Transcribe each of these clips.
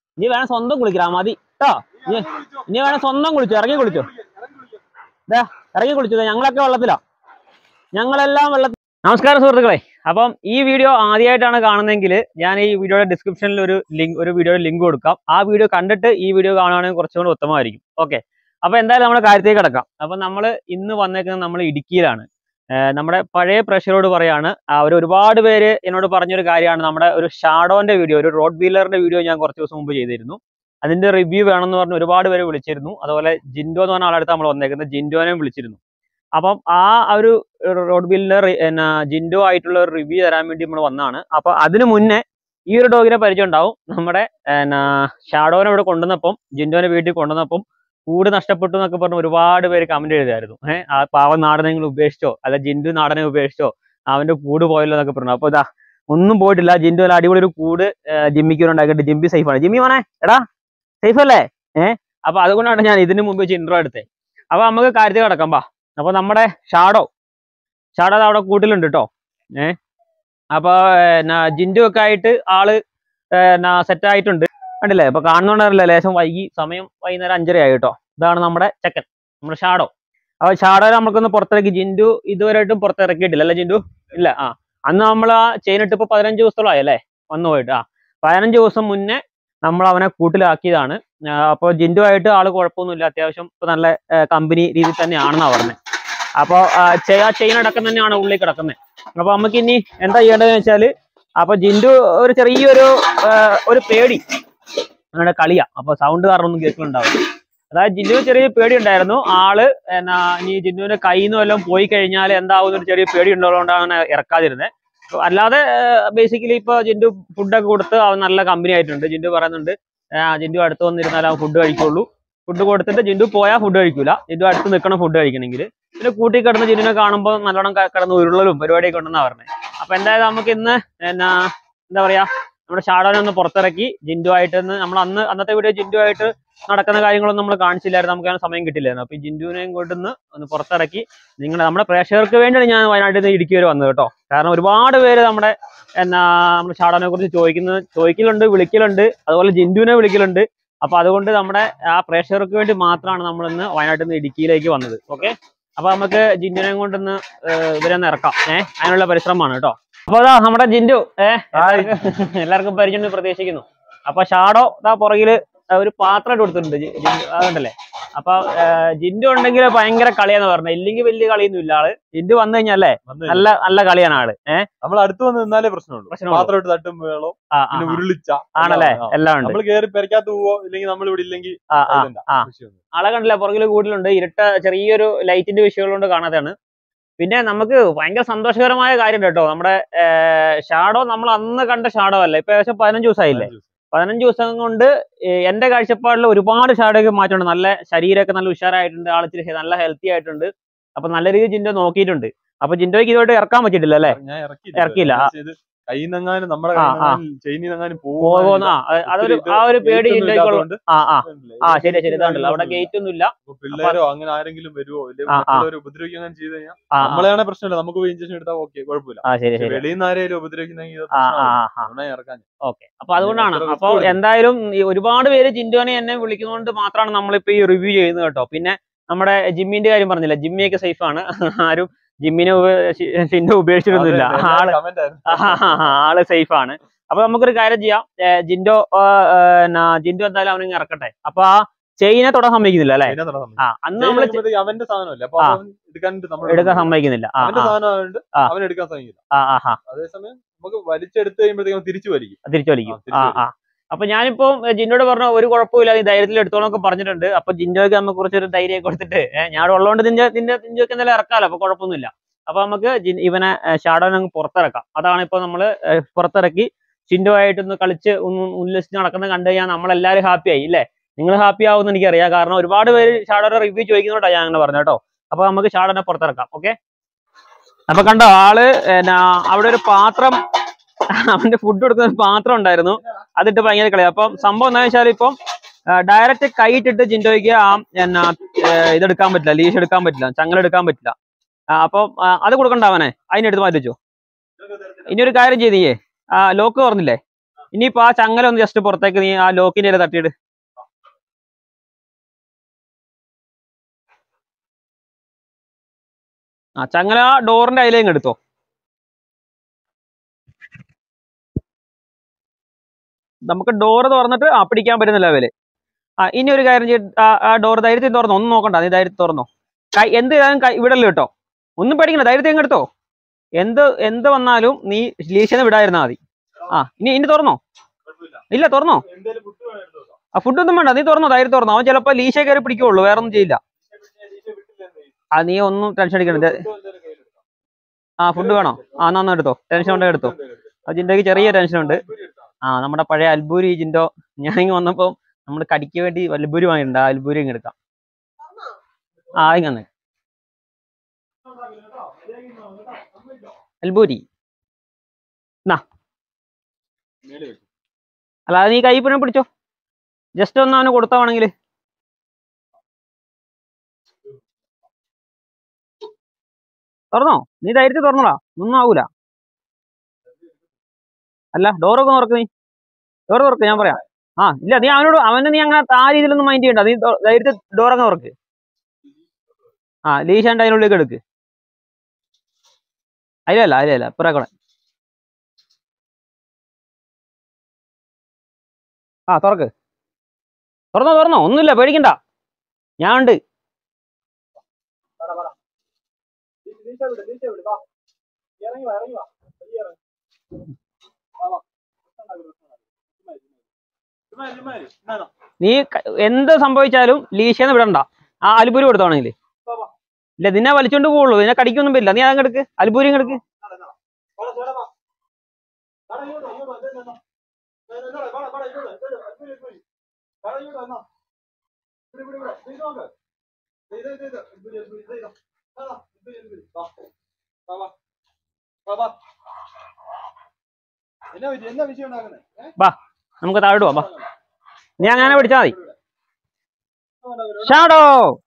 നീ വേണം സ്വന്തം കുളിക്കടാ മതി കേട്ടോ നീ നീ വേണം സ്വന്തം കുളിച്ചു ഇറങ്ങി കുളിച്ചു ദാ ഇറങ്ങി കുളിച്ചു ദേ, ഞങ്ങളൊക്കെ വെള്ളത്തിലാ ഞങ്ങളെല്ലാം വെള്ളത്തിൽ നമസ്കാരം സുഹൃത്തുക്കളെ അപ്പം ഈ വീഡിയോ ആദ്യമായിട്ടാണ് കാണുന്നതെങ്കിൽ ഞാൻ ഈ വീഡിയോയുടെ ഡിസ്ക്രിപ്ഷനിൽ ഒരു ലിങ്ക് ഒരു വീഡിയോയുടെ ലിങ്ക് കൊടുക്കാം ആ വീഡിയോ കണ്ടിട്ട് ഈ വീഡിയോ കാണുകയാണെങ്കിൽ കുറച്ചും കൂടി ഉത്തമമായിരിക്കും ഓക്കെ അപ്പൊ എന്തായാലും നമ്മുടെ കാര്യത്തേക്ക് കിടക്കാം അപ്പൊ നമ്മൾ ഇന്ന് വന്നേക്കുന്നത് നമ്മൾ ഇടുക്കിയിലാണ് ഏർ നമ്മുടെ പഴയ പ്രഷറോട് പറയാണ് അവർ ഒരുപാട് പേര് എന്നോട് പറഞ്ഞൊരു കാര്യമാണ് നമ്മുടെ ഒരു ഷാഡോന്റെ വീഡിയോ ഒരു റോഡ് വീലറിന്റെ വീഡിയോ ഞാൻ കുറച്ച് ദിവസം മുമ്പ് ചെയ്തിരുന്നു അതിന്റെ റിവ്യൂ വേണമെന്ന് പറഞ്ഞ് ഒരുപാട് പേര് വിളിച്ചിരുന്നു അതുപോലെ ജിൻഡോ എന്ന് പറഞ്ഞ ആളടുത്ത് നമ്മൾ വന്നേക്കുന്നത് ജിൻഡോനെയും വിളിച്ചിരുന്നു അപ്പം ആ ഒരു റോഡ് വീലർ എന്നാ ജിൻഡോ ആയിട്ടുള്ള ഒരു റിവ്യൂ തരാൻ വേണ്ടി നമ്മൾ വന്നതാണ് അപ്പൊ അതിനു മുന്നേ ഈ ഒരു ഡോഗിനെ പരിചയം ഉണ്ടാവും നമ്മുടെ എന്നാ ഷാഡോനെ ഇവിടെ കൊണ്ടുവന്നപ്പം ജിൻഡോനെ വീട്ടിൽ കൊണ്ടുവന്നപ്പം കൂട് നഷ്ടപ്പെട്ടു എന്നൊക്കെ പറഞ്ഞ് ഒരുപാട് പേര് കമന്റ് എഴുതായിരുന്നു ഏഹ് ആ പാവം നാടനെ നിങ്ങൾ ഉപേക്ഷിച്ചോ അല്ല ജിൻഡു നാടനെ ഉപേക്ഷിച്ചോ അവന്റെ കൂട് പോയല്ലോ എന്നൊക്കെ പറഞ്ഞു അപ്പൊ ഇതാ ഒന്നും പോയിട്ടില്ല ജിൻഡു നല്ല അടിപൊളി ഒരു കൂട് ജിമ്മിക്ക് ഉണ്ടാക്കിയിട്ട് ജിമ്മി സേഫ് ആണ് ജിമ്മി മോനെ എടാ സേഫ് അല്ലേ ഏഹ് അപ്പൊ അതുകൊണ്ടാണ് ഞാൻ ഇതിന് മുമ്പ് വെച്ച് ഇൻട്രോ എടുത്തത് അപ്പൊ നമുക്ക് കാര്യത്തിൽ കിടക്കാം ബാ അപ്പൊ നമ്മുടെ ഷാഡോ ഷാഡോ ദാ അവിടെ കൂട്ടിലുണ്ട് കേട്ടോ ഏഹ് അപ്പൊ എന്നാ ജിൻഡു ഒക്കെ ആയിട്ട് ആള് എന്നാ സെറ്റ് ആയിട്ടുണ്ട് കണ്ടില്ലേ അപ്പൊ കാണുന്നോണ്ടറിയില്ല ലേശം വൈകി സമയം വൈകുന്നേരം അഞ്ചര ആയി കേട്ടോ ഇതാണ് നമ്മുടെ ചെക്കൻ നമ്മുടെ ഷാഡോ അപ്പൊ ഷാഡോ നമുക്കൊന്ന് പുറത്തിറക്കി ജിൻഡു ഇതുവരെയായിട്ടും പുറത്തിറക്കിയിട്ടില്ല അല്ലേ ജിൻഡു ഇല്ല ആ അന്ന് നമ്മൾ ആ ചെയിൻ ഇട്ട് ഇപ്പൊ പതിനഞ്ച് ദിവസത്തോളമായി അല്ലേ വന്നു പോയിട്ട് ആ പതിനഞ്ച് ദിവസം മുന്നേ നമ്മൾ അവനെ കൂട്ടിലാക്കിയതാണ് ആ, അപ്പൊ ജിൻഡു ആയിട്ട് ആള് കുഴപ്പമൊന്നുമില്ല അത്യാവശ്യം ഇപ്പൊ നല്ല കമ്പനി രീതിയിൽ തന്നെയാണെന്നാ പറഞ്ഞത് അപ്പൊ ആ ചെയിൻ അടക്കം തന്നെയാണ് ഉള്ളിൽ കിടക്കുന്നത് അപ്പൊ നമുക്ക് ഇനി എന്താ ചെയ്യേണ്ടതെന്ന് വെച്ചാല് അപ്പൊ ജിൻഡു ഒരു ചെറിയൊരു ആ, ഒരു പേടി അവരുടെ കളിയാ അപ്പൊ സൗണ്ട് കാരണം ഒന്നും കേൾക്കുന്നുണ്ടാവും അതായത് ജിന്നുവിന് ചെറിയ പേടി ഉണ്ടായിരുന്നു ആള് എന്നാ ഇനി ജിന്നുവിന്റെ കയ്യിൽ നിന്ന് വല്ലതും പോയി കഴിഞ്ഞാൽ എന്താവും ഒരു ചെറിയ പേടി ഉള്ളതുകൊണ്ടാണ് അങ്ങനെ ഇറക്കാതിരുന്നത് അല്ലാതെ ബേസിക്കലി ഇപ്പൊ ജിൻഡു ഫുഡൊക്കെ കൊടുത്ത് അവൻ നല്ല കമ്പനി ആയിട്ടുണ്ട് ജിൻഡു പറയുന്നുണ്ട് ആ, ജിൻഡു അടുത്ത് വന്നിരുന്നാൽ അവൻ ഫുഡ് കഴിക്കുള്ളൂ ഫുഡ് കൊടുത്തിട്ട് ജിൻഡു പോയാൽ ഫുഡ് കഴിക്കൂല ജിൻഡു അടുത്ത് നിൽക്കണം ഫുഡ് കഴിക്കണമെങ്കിൽ പിന്നെ കൂട്ടി കിടന്ന് ജിൻഡുവിനെ കാണുമ്പോൾ നല്ലോണം ക- കിടന്ന് ഉരുളലും പരിപാടിയൊക്കെ ഉണ്ടെന്നാ പറഞ്ഞത് അപ്പൊ എന്തായാലും നമുക്ക് ഇന്ന് എന്നാ എന്താ പറയാ നമ്മുടെ ഷാഡോനെ ഒന്ന് പുറത്തിറക്കി ജിൻഡു ആയിട്ട് നമ്മൾ അന്ന് അന്നത്തെ വീഡിയോ ജിൻഡു ആയിട്ട് നടക്കുന്ന കാര്യങ്ങളൊന്നും നമ്മൾ കാണിച്ചില്ലായിരുന്നു നമുക്ക് അതിന് സമയം കിട്ടില്ലായിരുന്നു അപ്പൊ ഈ ജിൻഡുവിനെയും കൊണ്ടുവന്ന് ഒന്ന് പുറത്തിറക്കി നിങ്ങളുടെ നമ്മുടെ പ്രേക്ഷകർക്ക് വേണ്ടിയാണ് ഞാൻ വയനാട്ടിൽ നിന്ന് ഇടുക്കി വരെ വന്നത് കേട്ടോ കാരണം ഒരുപാട് പേര് നമ്മുടെ എന്നാ നമ്മുടെ ഷാഡോനെ കുറിച്ച് ചോദിക്കുന്നത് ചോദിക്കലുണ്ട് വിളിക്കലുണ്ട് അതുപോലെ ജിൻഡുവിനെ വിളിക്കലുണ്ട് അപ്പൊ അതുകൊണ്ട് നമ്മുടെ ആ പ്രേക്ഷകർക്ക് വേണ്ടി മാത്രമാണ് നമ്മൾ ഇന്ന് വയനാട്ടിൽ നിന്ന് ഇടുക്കിയിലേക്ക് വന്നത് ഓക്കെ അപ്പൊ നമുക്ക് ജിൻഡുവിനെയും കൊണ്ടൊന്ന് ഏഹ് ഇവരെ ഒന്ന് ഇറക്കാം ഏഹ് അതിനുള്ള പരിശ്രമമാണ് കേട്ടോ അപ്പൊ അതാ നമ്മുടെ ജിൻഡു ഏഹ് എല്ലാവർക്കും എല്ലാവർക്കും പരിചയം പ്രതീക്ഷിക്കുന്നു അപ്പൊ ഷാഡോ ഇതാ പുറകില് ഒരു പാത്രം ഇട്ട് കൊടുത്തിട്ടുണ്ട് ജി- ജിൻഡു അതുണ്ടല്ലേ അപ്പൊ ഏഹ് ജിൻഡു ഉണ്ടെങ്കിൽ ഭയങ്കര കളിയാന്ന് പറഞ്ഞത് ഇല്ലെങ്കിൽ വലിയ കളിയൊന്നും ഇല്ല ആള് ജിൻഡു വന്നു കഴിഞ്ഞാലേ നല്ല നല്ല കളിയാണ് ആള് ഏഹ് നമ്മൾ അടുത്ത് വന്ന് നിന്നാലേ പ്രശ്നമുള്ളൂ പ്രശ്നമുള്ളൂ. പാത്രം ഇട്ട് തട്ടും വേളോ ആ, ആ, പിന്നെ ആ. ഉരുളിച്ച ആണല്ലേ എല്ലാം ഉണ്ട് നമ്മൾ കേറി പെരക്കാത്ത പോവോ ഇല്ലെങ്കിൽ നമ്മൾ ഇവിടെ ഇല്ലെങ്കിൽ ആ ആ അതിലുണ്ടാ. ആ. വിഷയമൊന്നും. ആളെ കണ്ടില്ല പുറകില് കൂടുതലുണ്ട് ഇരുട്ട ചെറിയൊരു ലൈറ്റിന്റെ വിഷയങ്ങൾ കൊണ്ട് കാണാതെയാണ് പിന്നെ നമുക്ക് ഭയങ്കര സന്തോഷകരമായ കാര്യം കേട്ടോ നമ്മുടെ ഷാഡോ നമ്മൾ അന്ന് കണ്ട ഷാഡോ അല്ല ഇപ്പൊ ഏകദേശം പതിനഞ്ച് ദിവസമായില്ലേ പതിനഞ്ച് ദിവസം കൊണ്ട് ഏഹ് എന്റെ കാഴ്ചപ്പാടിൽ ഒരുപാട് ഷാഡോയ്ക്ക് മാറ്റമുണ്ട് നല്ല ശരീരമൊക്കെ നല്ല ഉഷാറായിട്ടുണ്ട് ആളിച്ചിരി ഹെ- നല്ല ഹെൽത്തി ആയിട്ടുണ്ട് അപ്പൊ നല്ല രീതിയിൽ ജിൻഡോ നോക്കിയിട്ടുണ്ട് അപ്പൊ ജിൻഡോയ്ക്ക് ഇതുമായിട്ട് ഇറക്കാൻ പറ്റിയിട്ടില്ല അല്ലേ ഞാൻ ഇറക്കി ഇറക്കിയില്ല. കയ്യിൽ നിന്നെങ്ങാനും നമ്മുടെ ആ, ആ. ചെയിനിൽ നിന്നെങ്ങാനും പോകുന്ന ആ അത് അതൊരു ആ ഒരു പേടി ജിൻഡോയ്ക്കുള്ള ആ ആ ആ ശരി ശരി ഇതാണ്ടല്ലോ അവിടെ ഗേറ്റ് ഒന്നും ഇല്ല പിള്ളേരോ അങ്ങനെ ആരെങ്കിലും വരുവോ ഇല്ലെങ്കിൽ ആ, ആ. മറ്റുള്ളവരെ ഉപദ്രവിക്കുക അങ്ങനെ ചെയ്ത് കഴിഞ്ഞാൽ ആ ആ, നമ്മളെയാണ് പ്രശ്നമില്ല നമുക്ക് പോയി ഇഞ്ചക്ഷൻ എടുത്താൽ ഓക്കെ കുഴപ്പമില്ല ആ ശരി പക്ഷെ ശരി വെളിയിൽ നിന്ന് ആരെയും ഉപദ്രവിക്കുന്നെങ്കിൽ ഇത് ആ ആ പ്രശ്നമാണ്. ആ അതുകൊണ്ടാ ഞാൻ ഇറക്കാൻ ഓക്കെ അപ്പൊ അതുകൊണ്ടാണ് എത്ര risk അപ്പൊ എടുക്കും? എന്തായാലും ഈ ഒരുപാട് പേര് ജിൻഡോനെ എന്നെ വിളിക്കുന്നതുകൊണ്ട് മാത്രമാണ് നമ്മളിപ്പോ ഈ റിവ്യൂ ചെയ്യുന്നത് കേട്ടോ പിന്നെ നമ്മുടെ ജിമ്മിന്റെ കാര്യം പറഞ്ഞില്ല ജിമ്മിയൊക്കെ സേഫ് ആണ് ആരും ജിമ്മിനെ ഷിന്നെ ഉപേക്ഷിച്ചിട്ടൊന്നുമില്ല അതെ, ആള് എല്ലാവരും comment ആയിരുന്നു. ആള് സേഫ് ആണ് അപ്പൊ നമുക്കൊരു കാര്യം ചെയ്യാം ഏ, ജിൻഡോ ആ, ഏ, എന്നാ, ജിൻഡോ എന്തായാലും അവനെ ഇറക്കട്ടെ അപ്പൊ ആ ചെയിനെ തൊടാൻ സമ്മതിക്കുന്നില്ല അല്ലെ അതിനെ തൊടാൻ ആ സമ്മതിക്കില്ല. അന്ന് ചെയിൻ നമ്മൾ എടുക്കുമ്പോഴത്തേക്ക് അവന്റെ സാധനമല്ലേ അപ്പൊ ആ. അവൻ എടുക്കാനായിട്ട് നമ്മൾ എടുക്കാൻ സമ്മതിക്കുന്നില്ല ആ അവന്റെ ആ, സാധനം ആയതുകൊണ്ട് ആ. അവൻ എടുക്കാൻ സമ്മതിക്കില്ല ആ ആ ആ അതേസമയം നമുക്ക് വലിച്ചെടുത്ത് കഴിയുമ്പോഴത്തേക്കും അവൻ തിരിച്ചു വലിക്കും തിരിച്ചു വലിക്കും ആ, തിരിച്ച് ആ ആ അപ്പൊ ഞാനിപ്പോ ഏ, ജിൻഡോട് പറഞ്ഞ ഒരു കുഴപ്പമില്ല നീ ധൈര്യത്തിൽ എടുത്തോളൊക്കെ പറഞ്ഞിട്ടുണ്ട് അപ്പൊ ജിൻഡോയ്ക്ക് നമുക്ക് കുറച്ചൊരു ധൈര്യം കൊടുത്തിട്ട് ഏഹ് ഞാൻ അവിടെ ഉള്ളതുകൊണ്ട് നിന്റെ നിന്റെ ജിൻഡോയ്ക്ക് എന്തായാലും ഇറക്കാലോ അപ്പൊ കുഴപ്പമൊന്നുമില്ല അപ്പൊ നമുക്ക് ജിൻ- ഇവനെ ഷാഡോനെ അങ്ങ് പുറത്തിറക്കാം അതാണ് ഇപ്പൊ നമ്മള് ഏ, പുറത്തിറക്കി ജിൻഡോ ആയിട്ടൊന്ന് കളിച്ച് ഒന്ന് ഉല്ലസിച്ച് നടക്കുന്നത് കണ്ടു കഴിഞ്ഞാൽ നമ്മളെല്ലാവരും ഹാപ്പി ആയി ഇല്ലേ നിങ്ങൾ ഹാപ്പി ആവുമെന്ന് എനിക്കറിയാം കാരണം ഒരുപാട് പേര് ഷാഡോയുടെ റിവ്യൂ ചോദിക്കുന്നോണ്ടാണ് ഞാൻ അങ്ങനെ പറഞ്ഞു കേട്ടോ അപ്പൊ നമുക്ക് ഷാഡോനെ പുറത്തിറക്കാം ഓക്കെ അപ്പൊ കണ്ടോ ആള് എന്നാ അവിടെ ഒരു പാത്രം അവന്റെ ഫുഡ് കൊടുക്കുന്ന ഒരു പാത്രം ഉണ്ടായിരുന്നു അതിട്ട് ഭയങ്കര കളി അപ്പം സംഭവം എന്താ വെച്ചാൽ ഇപ്പം ഡയറക്റ്റ് കൈയിട്ടിട്ട് ജിൻഡോയ്ക്ക് ആ എന്നാ ഏ, ഇതെടുക്കാൻ പറ്റില്ല ലീഷ് എടുക്കാൻ പറ്റില്ല ചങ്ങല എടുക്കാൻ പറ്റില്ല ആ, അപ്പം ആ, അത് കൊടുക്കണ്ട അവനെ അതിനെടുത്ത് മാറ്റിച്ചു ഇനി ഒരു കാര്യം ചെയ്തേ ആ ലോക്ക് പറഞ്ഞില്ലേ ഇനിയിപ്പോ ആ ചങ്ങല ഒന്ന് ജസ്റ്റ് പുറത്തേക്ക് നീ ആ ലോക്കിന്റെ തട്ടിയിട് ആ ചങ്ങല ഡോറിന്റെ അതിലേക്ക് എടുത്തോ നമുക്ക് ഡോറ് തുറന്നിട്ട് ആ പിടിക്കാൻ പറ്റുന്ന ലെവല് ആ ഇനി ഒരു കാര്യം ചെയ്ത് ആ- ആ ഡോർ ധൈര്യത്തിൽ തുറന്നോ ഒന്നും നോക്കണ്ട നീ ധൈര്യത്തിൽ തുറന്നോ കൈ എന്ത് ചെയ്താലും കൈ വിടല്ലോ കേട്ടോ ഒന്നും പേടിക്കണ്ട ധൈര്യത്തിൽ അങ്ങ് എടുത്തോ എന്ത് എന്ത് വന്നാലും നീ ലീശന്ന് വിടാതിരുന്നാ മതി ആ ഇനി ഇനി തുറന്നോ കുഴപ്പമില്ല ഇല്ല തുറന്നോ എന്തേലും ഫുഡ് വേണം എടുത്ത് വെക്കാം. ആ ഫുഡൊന്നും വേണ്ട നീ തുറന്നോ ധൈര്യം തുറന്നോ അവൻ ചിലപ്പോ ലീശ കയറി പിടിക്കുള്ളൂ വേറെ ഒന്നും ചെയ്യില്ല ഈശോ വിട്ട് ഈശോ വിട്ടില്ല എന്ത് ചെയ്യും? ആ നീ ഒന്നും ടെൻഷൻ അടിക്കണ്ട ഇത് ഫുഡ് എന്തേലും കയ്യിലെടുക്കാം. ആ ഫുഡ് വേണോ ആ എന്നാ ഒന്ന് എടുത്തോ ടെൻഷൻ ഉണ്ടെങ്കിൽ എടുത്തോ എന്തേലും എടുക്കാം. ആ ജിൻഡോയ്ക്ക് ചെറിയ ടെൻഷൻ ഉണ്ട് ഇവര് എടുത്താ മതി. ആ നമ്മുടെ പഴയ അൽബൂരി ജിൻഡോ ഞാൻ ഇങ്ങ് വന്നപ്പോ നമ്മൾ കടിക്ക് വേണ്ടി അൽബൂരി വാങ്ങിയിട്ടുണ്ട് ആ അൽബൂരി ഇങ്ങ് എടുക്കാം ആ ഇങ്ങനെ അൽബൂരി മേലെ വെക്കും. അല്ലാതെ നീ കൈ പിന്നെ പിടിച്ചോ ജസ്റ്റ് ഒന്ന് അവന് കൊടുത്താണെങ്കിൽ തുറന്നോ നീ ധൈര്യത്തിൽ തുറന്നോടാ ഒന്നും ആവൂല അല്ല ഡോറൊക്കെ തുറക്ക് നീ ഡോർ തുറക്ക് ഞാൻ പറയാം ആ ഇല്ല നീ അവനോട് അവനെ നീ അങ്ങനെ ആ രീതിയിലൊന്നും മൈൻഡ് ചെയ്യണ്ട നീ ദോ- ധൈര്യത്തിൽ ഡോറൊക്കെ തുറക്ക് ആ ലീശാണ്ട് അതിനുള്ളിലേക്ക് എടുക്ക് അതിലല്ല അതിലല്ല ഇപ്പറേ കൂടെ ആ തുറക്ക് തുറന്നോ തുറന്നോ ഒന്നുമില്ല പേടിക്കണ്ട ഞാൻ ഉണ്ട് ഈശോ വിട്, ഈശോ വിട്, വാ. ഇറങ്ങി വാ, ഇറങ്ങി വാ. പയ്യെ ഇറങ്ങ്. വാ, വാ. പ്രശ്നം ഉണ്ടാക്കരുത്, പ്രശ്നം ഉണ്ടാക്കരുത്. ചുമ്മാ ഇരി, ചുമ്മാ ഇരി, ചുമ്മാ ഇരി. നീ ക- എന്ത് സംഭവിച്ചാലും ലീശന്ന് വിടണ്ട ആ അൽപൂരി കൊടുത്തോണെങ്കിൽ വാ, വാ. ഇല്ല നിന്നെ വലിച്ചോണ്ട് പോവുള്ളൂ നിന്നെ കടിക്കൊന്നും പറ്റില്ല നീ അതങ്ങ് എടുക്ക് അൽപൂരി എടുക്ക് വാടാ, വാടാ. വാടാ, ചേട്ടാ, വാ. വാടാ, ഇങ്ങോട്ട് വാ, ഇങ്ങോട്ട് വാ, ഇങ്ങോട്ട് വന്നോ. ദേ, ദേ, ഇങ്ങോട്ട് വാ, വാടാ, വാടാ, ഇങ്ങോട്ട് വാ, ഇങ്ങോട്ട് വാ, ഇങ്ങോട്ട് വാ. വാടാ, ഇങ്ങോട്ട് വന്നോ. ഇവിടെ, ഇവിടെ, ഇവിടെ. ദേ, ഇത് നോക്ക്. ദേ, ഇത്, ഇത്, ഇത്. ഇതുവരെ, ഇതുവരെ, ദേ, ഇതാ. വാടാ, ഇതുവരെ, ഇതുവരെ. വാ. വാ, വാ. വാ, വാ. എന്നാ പറ്റി? എന്നാ വിഷയം ഉണ്ടാക്കുന്നത് നമുക്ക് താഴോട്ട് പോവാം വാ. നീ അങ്ങനെ പിടിച്ചാൽ മതി ഷാഡോ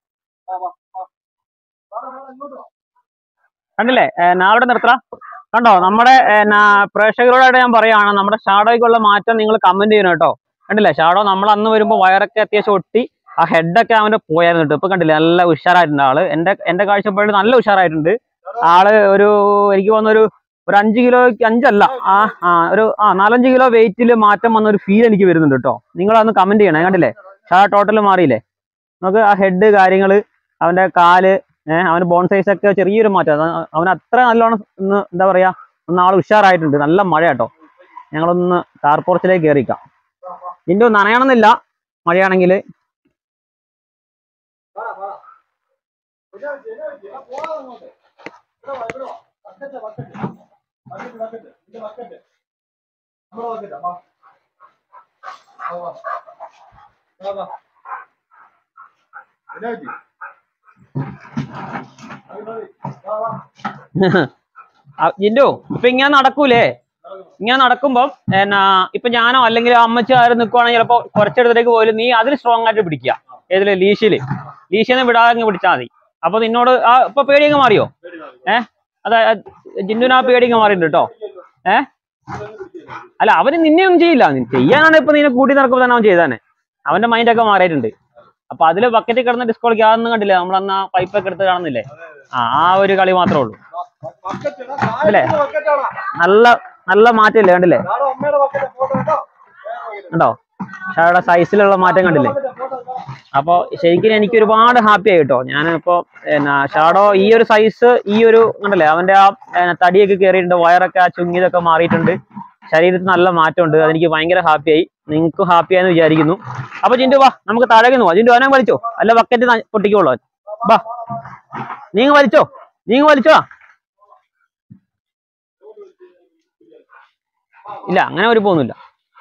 കണ്ടില്ലേ ഞാൻ അവിടെ നിർത്തറ കണ്ടോ നമ്മുടെ എന്നാ, പ്രേക്ഷകരോടായിട്ട് ഞാൻ പറയുകയാണ് നമ്മുടെ ഷാഡോയ്ക്കുള്ള മാറ്റം നിങ്ങൾ കമന്റ് ചെയ്യണം കേട്ടോ കണ്ടില്ലേ ഷാഡോ നമ്മൾ അന്ന് വരുമ്പോൾ വയറൊക്കെ അത്യാവശ്യം ഒട്ടി ആ ഹെഡൊക്കെ അവന്റെ പോയായിരുന്നു കേട്ടോ ഇപ്പൊ കണ്ടില്ലേ നല്ല ഉഷാറായിട്ടുണ്ട് ആള് എന്റെ എന്റെ കാഴ്ചപ്പാടിൽ നല്ല ഉഷാറായിട്ടുണ്ട് ആള് ഒരു എനിക്ക് തോന്നുന്ന ഒരു ഒരു അഞ്ച് കിലോ അഞ്ചല്ല ആ ആ ഒരു ആ നാലഞ്ച് കിലോ വെയിറ്റിൽ മാറ്റം വന്ന ഒരു ഫീൽ എനിക്ക് വരുന്നുണ്ട് കേട്ടോ നിങ്ങൾ അതൊന്ന് കമന്റ് ചെയ്യണേ കണ്ടില്ലേ ഷാ ടോട്ടൽ മാറിയില്ലേ നമുക്ക് ആ ഹെഡ് കാര്യങ്ങള് അവന്റെ കാല് ഏഹ് അവന് ബോൺ സൈസ് ഒക്കെ ചെറിയൊരു മാറ്റം അത് അവൻ അത്ര നല്ലോണം ഒന്ന് എന്താ പറയാ ഒന്ന് ആൾ ഉഷാറായിട്ടുണ്ട് നല്ല മഴ കേട്ടോ ഞങ്ങളൊന്ന് കാർ പോർച്ചിലേക്ക് കയറിക്കാം ഇതിന്റെ ഒന്നും നനയണമെന്നില്ല മഴയാണെങ്കിൽ ജിൻഡു ഇപ്പൊ ഇങ്ങനെ നടക്കൂലേ ഇങ്ങനെ നടക്കുമ്പം എന്നാ ഇപ്പൊ ഞാനോ അല്ലെങ്കിൽ അമ്മച്ചി ആരും നിൽക്കുവാണെങ്കിൽ ചിലപ്പോ കുറച്ചെടുത്തേക്ക് പോലും നീ അതിൽ സ്ട്രോങ് ആയിട്ട് പിടിക്കുക ഏതില് ലീശില് ലീശിന്ന് വിടാതെ അങ്ങ് പിടിച്ചാൽ മതി അപ്പൊ നിന്നോട് ആ ഇപ്പൊ പേടിയങ്ങ് മാറിയോ അതെ ജിന്നുവിന് ആ പേടിയങ്ങ് മാറിയിട്ടുണ്ട് കേട്ടോ ഏ അല്ല അവന് നിന്നെ ഒന്നും ചെയ്യില്ല നീ ചെയ്യാനാണ് ഇപ്പൊ നിന്നെ കൂട്ടി നടക്കുമ്പോൾ തന്നെ അവൻ ചെയ്താനെ അവന്റെ മൈൻഡൊക്കെ മാറിയിട്ടുണ്ട് അപ്പൊ അതില് ബക്കറ്റിൽ കിടന്ന ഡിസ്കോളിക്ക് അതൊന്നും കണ്ടില്ലേ നമ്മളന്ന് ആ പൈപ്പൊക്കെ എടുത്ത് കാണുന്നില്ലേ ആ ആ ഒരു കളി മാത്രമേ ഉള്ളൂ അല്ലേ? നല്ല നല്ല മാറ്റമില്ലേ കണ്ടില്ലേ അമ്മയുടെ ബക്കറ്റ് ഫോട്ടോ കേട്ടോ കണ്ടോ ഷായുടെ സൈസിലുള്ള മാറ്റം കണ്ടില്ലേ അപ്പോൾ ശരിക്കും എനിക്ക് ഒരുപാട് ഹാപ്പി ആയി കേട്ടോ ഞാനിപ്പോ എന്നാ ഷാഡോ ഈ ഒരു സൈസ് ഈ ഒരു കണ്ടല്ലേ അവന്റെ ആ എന്നാ, തടിയൊക്കെ കയറിയിട്ടുണ്ട് വയറൊക്കെ ആ ചുങ്ങിയതൊക്കെ മാറിയിട്ടുണ്ട് ശരീരത്തിൽ നല്ല മാറ്റമുണ്ട് അതെനിക്ക് ഭയങ്കര ഹാപ്പിയായി നിങ്ങൾക്കും ഹാപ്പി ആയെന്ന് വിചാരിക്കുന്നു അപ്പൊ ജിൻഡു വാ നമുക്ക് താഴേക്ക് പോവാം ജിൻഡു അവനെ വലിച്ചോ അല്ല ബക്കറ്റ് പൊട്ടിക്കോളൂ അവൻ. വാ നീങ്ങ വലിച്ചോ നീങ്ങ വലിച്ചോ ഇല്ല അങ്ങനെ ഒരു പോകുന്നില്ല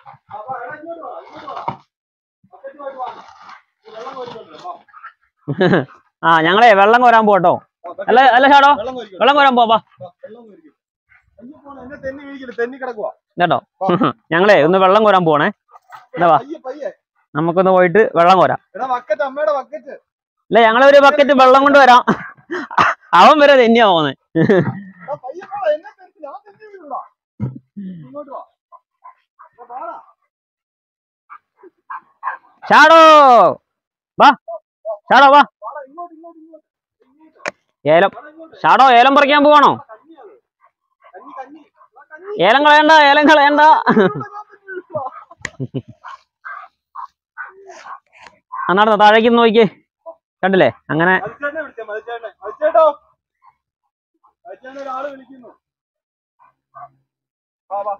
ആ ഞങ്ങളെ വെള്ളം കോരാൻ പോട്ടോ അല്ല അല്ല ഷാഡോ വെള്ളം കോരിക്കോ. വെള്ളം കോരാൻ പോവാ വെള്ളം കോരിക്കോ. അയ്യോ, പോണെ, എന്നെ തെന്നി വീഴിക്കല്, തെന്നി കിടക്കുവാ. കേട്ടോ ഞങ്ങളെ ഒന്ന് വെള്ളം കോരാൻ പോണേ എന്താ വാ പയ്യെ, പയ്യെ. നമുക്കൊന്ന് പോയിട്ട് വെള്ളം കോരാം എടാ ബക്കറ്റ് അമ്മയുടെ ബക്കറ്റ് അല്ല ഞങ്ങളൊരു ബക്കറ്റ് വെള്ളം കൊണ്ട് വരാം അവൻ വരെ തന്നെയാ പോന്നെ എടാ പയ്യെ പോടാ, എന്നെ തെന്നി, ഞാൻ തെന്നി വീഴുടാ. ഇങ്ങോട്ട് വാ. എടാ, വാടാ. ഷാഡോ വാ ഷാഡോ വാ വാടാ, ഇങ്ങോട്ട് ഇങ്ങോട്ട് ഇങ്ങോട്ട് ഇങ്ങോട്ട് ഏലം വാടാ, ഇങ്ങോട്ട് ഷാഡോ ഏലം പറിക്കാൻ പോവാണോ കഞ്ഞിയത് കഞ്ഞി കഞ്ഞി വാ, കഞ്ഞി ഏലം കളയണ്ട ഏലം കളയണ്ട അന്നാട് താഴേക്ക് ഒന്ന് നോക്കിയേ കണ്ടില്ലേ അങ്ങനെ മതിച്ചേട്ടനെ വിളിച്ചേ മതിച്ചേട്ടനെ മതിച്ചേട്ടോ മതിച്ചേട്ടനെ ഒരാള് വിളിക്കുന്നു വാ വാ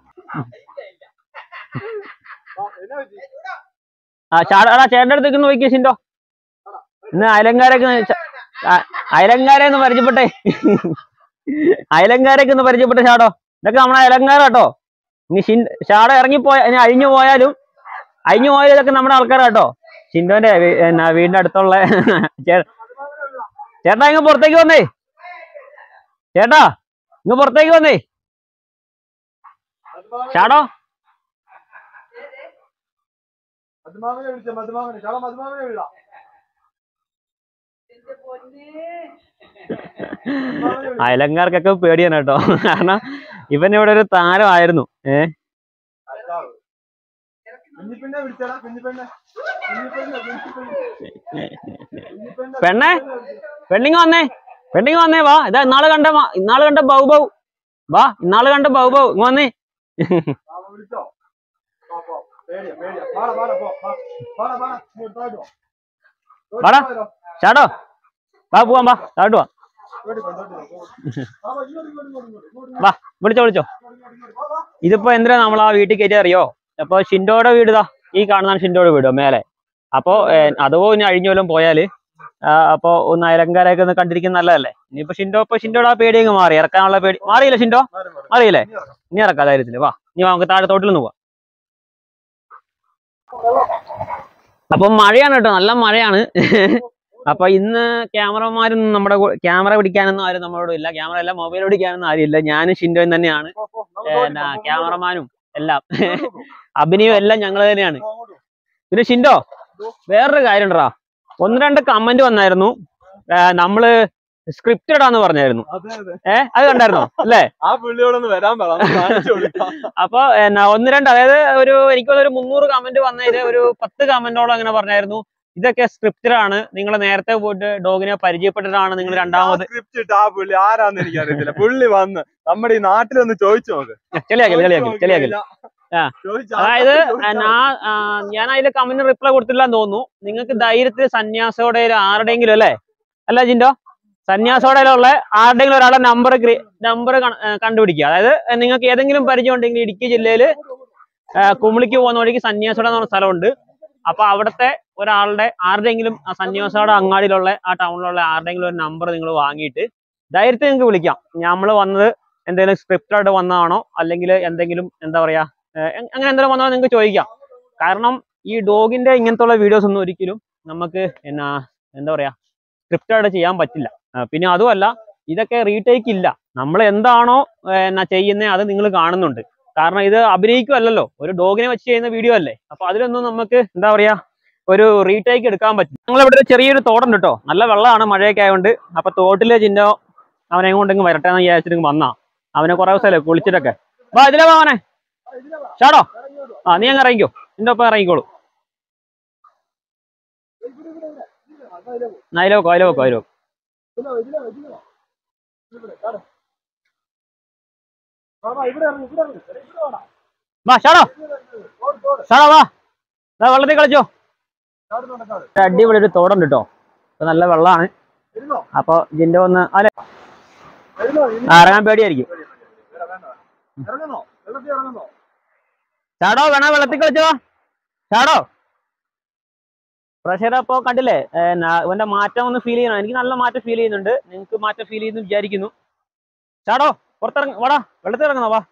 വാ, എന്നാ പറ്റി? ആ ഷാഡോടാ ചേട്ടൻ്റെ അടുത്തേക്ക് ഒന്ന് നോക്കിയേ ഷിൻഡോ ഇന്ന് അയലങ്കാരൊക്കെ ഒന്ന് ച- ആ- അയലങ്കാരെ ഒന്ന് പരിചയപ്പെട്ടെ അയലങ്കാരൊക്കെ ഒന്ന് പരിചയപ്പെട്ടെ ഷാഡോ ഇതൊക്കെ നമ്മളെ അയലങ്കാര കേട്ടോ ഇനി ഷിൻ ഷാഡോ ഇറങ്ങിപ്പോയ ഇനി അഴിഞ്ഞു പോയാലും അഴിഞ്ഞു പോയാലും ഇതൊക്കെ നമ്മുടെ ആൾക്കാരാ കേട്ടോ ഷിൻഡോന്റെ വീ- എന്നാ വീടിന്റെ അടുത്തുള്ള ചേ- ചേട്ടാ ഇങ്ങ് പുറത്തേക്ക് വന്നേ ചേട്ടാ ഇങ്ങ് പുറത്തേക്ക് വന്നേ മധുമാമനെ- ഷാഡോ മധുമാമനെ വിളിച്ചേ മധുമാമനെ ഷാള മധുമാമനെ വിളിടാ അയലങ്കാർക്കൊക്കെ പേടിയാണ് കേട്ടോ കാരണം ഇവൻ ഇവിടെ ഒരു താരമായിരുന്നു ഏഹ് കുഞ്ഞിപ്പെണ്ണെ വിളിച്ചടാ കുഞ്ഞിപ്പെണ്ണെ കുഞ്ഞിപ്പെണ്ണെ കുഞ്ഞിപ്പെണ്ണെ കുഞ്ഞിപ്പെണ്ണെ പെണ്ണെ പെണ്ണിങ് വന്നേ പെണ്ണിങ് വന്നേ വാ ഇതാ ഇന്നാള് കണ്ട മ- ഇന്നാള് കണ്ട ബൗ ബൗ വാ ഇന്നാള് കണ്ട ബൗ ബൗ ഇങ്ങ് വന്നേ ആ, വിളിച്ചോ പോ, പോ. പേടിയാ പേടിയാ വാടാ വാടാ പോ വാ. വാടാ വാടാ ഇങ്ങോട്ട് താഴോട്ട് വാ. ഇങ്ങോട്ട് വാടാ. പോയാലോ? ഷാഡോ വാ പോവാം വാ താഴോട്ട് വാ ഇങ്ങോട്ട് പോ, ഇങ്ങോട്ട് പോ, ഇങ്ങോട്ട് പോ. വാ, വാ, ഇങ്ങോട്ട്, ഇങ്ങോട്ട്, ഇങ്ങോട്ട്, ഇങ്ങോട്ട്, ഇങ്ങോട്ട്, വാ വിളിച്ചോ വിളിച്ചോ ഇങ്ങോട്ട്, ഇങ്ങോട്ട്, ഇങ്ങോട്ട്. വാ, വാ. ഇതിപ്പോ എന്തിനാ നമ്മൾ ആ വീട്ടിൽ കയറ്റി അറിയോ അപ്പൊ ഷിൻഡോയുടെ വീട് ഇതാ ഈ കാണുന്നതാണ് ഷിൻഡോയുടെ വീട് മേലെ അപ്പോ ഏഹ്, അഥവാ ഇനി അഴിഞ്ഞു വല്ലതും പോയാല് ആ, അപ്പൊ ഒന്ന് അയലങ്കാരൊക്കെ ഒന്ന് കണ്ടിരിക്കുന്ന നല്ലതല്ലേ ഇനിയിപ്പോ ഷിൻഡോ ഇപ്പൊ ഷിൻഡോയുടെ ആ പേടി അങ്ങ് മാറി ഇറക്കാനുള്ള പേടി മാറിയില്ല ഷിൻഡോ മാറി, മാറി. മാറിയില്ലേ ഇനി ഇറങ്ങാം. ഇനി ഇറക്കാം ധൈര്യത്തില് വാ ഇനി വാ, നമുക്ക് താഴെ തോട്ടിലൊന്ന് പോവാം അപ്പം മഴയാണ് കേട്ടോ നല്ല മഴയാണ് അപ്പൊ ഇന്ന് ക്യാമറമാരൊന്നും നമ്മുടെ ക്യാമറ പിടിക്കാനൊന്നും ആരും നമ്മളോട് ഇല്ല ക്യാമറ എല്ലാം മൊബൈൽ പിടിക്കാനൊന്നും ആരും ഇല്ല ഞാനും ഷിൻഡോയും തന്നെയാണ് പോ, പോ. നമുക്ക് പോകാം, എന്നാ പോ, പോ, ക്യാമറമാനും എല്ലാം ഇങ്ങോട്ട് പോ. അഭിനയം എല്ലാം ഞങ്ങൾ തന്നെയാണ് പോ, അങ്ങോട്ട് പോ. പിന്നെ ഷിൻഡോ വേറൊരു കാര്യം ഉണ്ടടാ ഒന്ന് രണ്ട് കമന്റ് വന്നായിരുന്നു ഏ, നമ്മള് സ്ക്രിപ്റ്റഡ് ആന്ന് പറഞ്ഞായിരുന്നു അതെ അതെ ഏ അത് കണ്ടായിരുന്നോ അല്ലേ ആ പുള്ളിയോടൊന്ന് വരാൻ പറ ഒന്ന് കാണിച്ചു കൊടുക്കാം അപ്പൊ എന്നാ ഒന്ന് രണ്ട് അതായത് ഒരു എനിക്ക് തോന്നുന്നു ഒരു മുന്നൂറ് കമന്റ് വന്നതില് ഒരു പത്ത് കമന്റോളം അങ്ങനെ പറഞ്ഞായിരുന്നു ഇതൊക്കെ സ്ക്രിപ്റ്റഡ് ആണ് നിങ്ങൾ നേരത്തെ പോയിട്ട് ഡോഗിനെ പരിചയപ്പെട്ടിട്ടാണ് നിങ്ങൾ രണ്ടാമത് സ്ക്രിപ്റ്റ് ഇട്ട് ആ പുള്ളി ആരാന്ന് എനിക്ക് അറിയത്തില്ല പുള്ളി വന്ന് നമ്മുടെ ഈ നാട്ടിലൊന്ന് ചോദിച്ചു നോക്ക് ചെളിയാക്കല് ചെളിയാക്കല് ചെളിയാക്കല് ആ. ചോദിച്ചു അതായത് ഞാൻ ഞാൻ അതിൽ കമന്റ് റിപ്ലൈ കൊടുത്തില്ല എന്ന് തോന്നുന്നു നിങ്ങൾക്ക് ധൈര്യത്തിൽ സന്യാസോടെ ആരുടെയെങ്കിലും അല്ലേ അല്ല ജിൻഡോ സന്യാസോടെയുള്ള ആരുടെയെങ്കിലും ഒരാളുടെ നമ്പർ നമ്പർ കണ്ടുപിടിക്കുക അതായത് നിങ്ങൾക്ക് ഏതെങ്കിലും പരിചയം ഉണ്ടെങ്കിൽ ഇടുക്കി ജില്ലയിൽ കുമിളിക്ക് പോകുന്ന വഴിക്ക് സന്യാസോടെ എന്ന് പറഞ്ഞ സ്ഥലമുണ്ട് അപ്പൊ അവിടുത്തെ ഒരാളുടെ ആരുടെയെങ്കിലും ആ സന്യാസോടെ അങ്ങാടിയിലുള്ള ആ ടൗണിലുള്ള ആരുടെയെങ്കിലും ഒരു നമ്പർ നിങ്ങൾ വാങ്ങിയിട്ട് ധൈര്യത്തിൽ നിങ്ങൾക്ക് വിളിക്കാം നമ്മൾ വന്നത് എന്തെങ്കിലും സ്ക്രിപ്റ്റായിട്ട് വന്നതാണോ അല്ലെങ്കിൽ എന്തെങ്കിലും എന്താ പറയാ ഏഹ് എ- അങ്ങനെ എന്തെങ്കിലും വന്നാൽ നിങ്ങൾക്ക് ചോദിക്കാം കാരണം ഈ ഡോഗിന്റെ ഇങ്ങനത്തുള്ള വീഡിയോസ് ഒന്നും ഒരിക്കലും നമുക്ക് എന്നാ എന്താ പറയാ സ്ക്രിപ്റ്റായിട്ട് ചെയ്യാൻ പറ്റില്ല ആ, പിന്നെ അതുമല്ല ഇതൊക്കെ റീടേക്ക് ഇല്ല നമ്മൾ എന്താണോ ഏഹ് എന്നാ ചെയ്യുന്നത് അത് നിങ്ങൾ കാണുന്നുണ്ട് കാരണം ഇത് അഭിനയിക്കുമല്ലല്ലോ ഒരു ഡോഗിനെ വെച്ച് ചെയ്യുന്ന വീഡിയോ അല്ലേ അപ്പൊ അതിലൊന്നും നമുക്ക് എന്താ പറയാ ഒരു റീടേക്ക് എടുക്കാൻ പറ്റും ഞങ്ങളിവിടെ ഒരു ചെറിയൊരു തോടുണ്ട് കേട്ടോ നല്ല വെള്ളമാണ് മഴയൊക്കെ ആയതുകൊണ്ട് അപ്പൊ തോട്ടിലെ ചിഹ്നോ അവനെ കൊണ്ടെങ്കിൽ വരട്ടെ എന്ന് വിചാരിച്ചിട്ട് വന്നാ അവനെ കുറെ ദിവസമല്ലേ കുളിച്ചിട്ടൊക്കെ വാ ഇതിലെ വാ അവനെ ഷാടോ ആ നീ അങ്ങ് ഇറങ്ങിക്കോ നിന്റെ ഒപ്പം ഇറങ്ങിക്കോളൂ അതിലെ വെക്കോ അതിലെ വെക്കോ അതിലെ വെക്കോ ഇവിടെ ഇറങ്ങി ഇവിടെ ഇറങ്ങി ഇവിടെ വേണം വാ ഷാടോ തോട് തോട് ഷാടോ വാ ദാ വെള്ളത്തിൽ കളിച്ചോ ചാടുന്നുണ്ട് ചാട് ഒരു അടിപൊളി ഒരു തോടുണ്ട് കേട്ടോ ഇപ്പൊ നല്ല വെള്ളമാണ് ഇരുന്നോ അപ്പൊ ജിന്റെ ഒന്ന് അല്ലെ ഇരുന്നോ ഇനി ആ, ഇറങ്ങാൻ പേടിയായിരിക്കും വേണ്ട, വേണ്ട, വേണ്ട. ഇറങ്ങുന്നോ വെള്ളത്തിൽ ഇറങ്ങുന്നോ ഷാടോ വേണ വെള്ളത്തിൽ കളിച്ചോ ഷാടോ പ്രഷർ അപ്പോ കണ്ടില്ലേ ഏ, ന- ഇവന്റെ മാറ്റം ഒന്ന് ഫീൽ ചെയ്യണം എനിക്ക് നല്ല മാറ്റം ഫീൽ ചെയ്യുന്നുണ്ട് നിങ്ങൾക്ക് മാറ്റം ഫീൽ ചെയ്യുന്നു വിചാരിക്കുന്നു ഷാടോ പുറത്തിറങ്ങ വാടാ വെള്ളത്തിൽ ഇറങ്ങുന്നോ വാ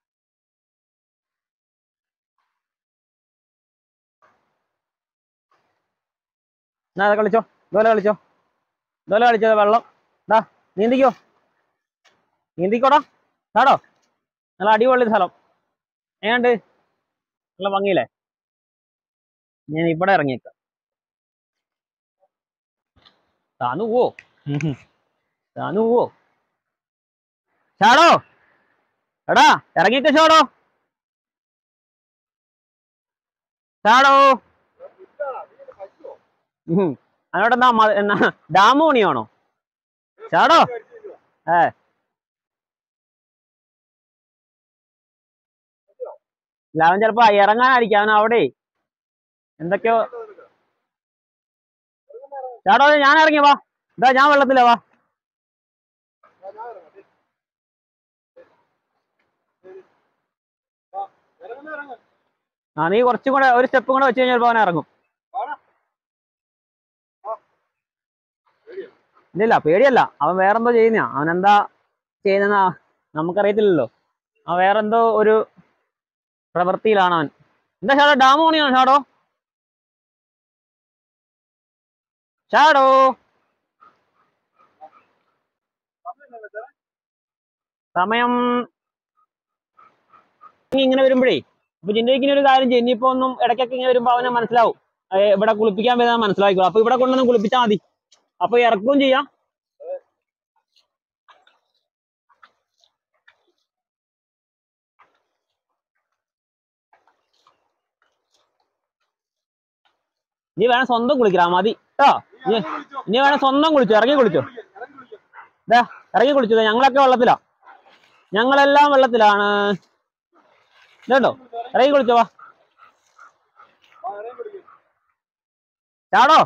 എന്നാ അത് കളിച്ചോ ഇതുപോലെ കളിച്ചോ ഇതുപോലെ കളിച്ചോ ദേ വെള്ളം ഡാ നീന്തിക്കോ നീന്തിക്കോടാ ഷാടോ നല്ല അടിപൊളി സ്ഥലം ഏണ്ട് നല്ല ഭംഗിയില്ലേ ഞാൻ ഇവിടെ ഇറങ്ങിയേക്കാം താന്നു പോവോ താന്നു പോവോ ഷാടോ എടാ ഇറങ്ങിക്ക ഷാടോ ഷാടോ ഉം. അതിനോട് എന്താ മ- എന്നാ ഡാം പണിയാണോ ചാടോ ഏ ഇല്ല, അവൻ ചിലപ്പോ ഇറങ്ങാനായിരിക്കും അവൻ അവിടെ എന്തൊക്കെയോ ചാടോ ഞാൻ ഇറങ്ങി വാ ഇതാ ഞാൻ വെള്ളത്തിലാ വാ ഇറങ്ങുന്ന ഇറങ്ങ് ആ നീ കുറച്ചും കൂടെ ഒരു സ്റ്റെപ്പും കൂടെ വെച്ച് കഴിഞ്ഞാൽ അവൻ ഇറങ്ങും ഇല്ലില്ല പേടിയല്ല അവൻ വേറെന്തോ ചെയ്യുന്നയാ അവൻ എന്താ ചെയ്യുന്ന നമുക്കറിയത്തില്ലല്ലോ അവൻ വേറെന്തോ ഒരു പ്രവൃത്തിയിലാണ് അവൻ എന്താ ഷാഡോ ഡാം പണിയാണോ ഷാഡോ ഷാഡോ സമയം ഇനി ഇങ്ങനെ വരുമ്പോഴേ ഇപ്പൊ ജിൻഡോയ്ക്കിന് ഒരു കാര്യം ചെയ്യും ഇനിയിപ്പോ ഒന്നും ഇടയ്ക്കൊക്കെ ഇങ്ങനെ വരുമ്പോ അവന് മനസ്സിലാവും ഏ, ഇവിടെ കുളിപ്പിക്കാൻ വരുന്നത് മനസ്സിലാക്കിക്കോളും അപ്പൊ ഇവിടെ കൊണ്ടുവന്ന് കുളിപ്പിച്ചാൽ മതി അപ്പൊ ഇറക്കുകയും ചെയ്യാം നീ വേണം സ്വന്തം കുളിക്കറാ മതി കേട്ടോ നീ ഇറങ്ങി വിളിച്ചോ നീ വേണം സ്വന്തം കുളിച്ചോ ഇറങ്ങി കുളിച്ചോ ഇറങ്ങി വിളിച്ചോ ദാ ഇറങ്ങി കുളിച്ചോ ദേ, ഞങ്ങളൊക്കെ വെള്ളത്തിലാ ഞങ്ങളെല്ലാം വെള്ളത്തിലാണ് ഇതുണ്ടോ ഇറങ്ങി കുളിച്ചോ വാ ആ ഇറങ്ങി വിളിക്കും ചാടോ